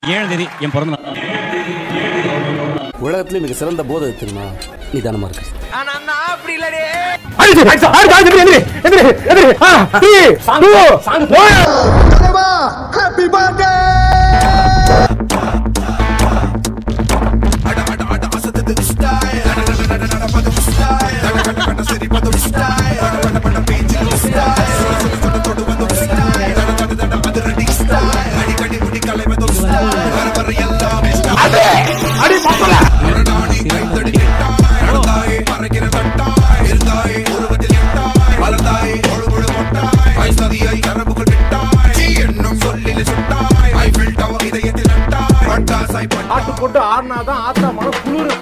ஏழாம் தேதி என் பிறந்த நாள் உலகத்திலே மிக சிறந்த போதை எது தெரியுமா நிதானமா இருக்கு ஆட்டு போட்டு ஆடினாதான் ஆத்தா மனம் குளிர்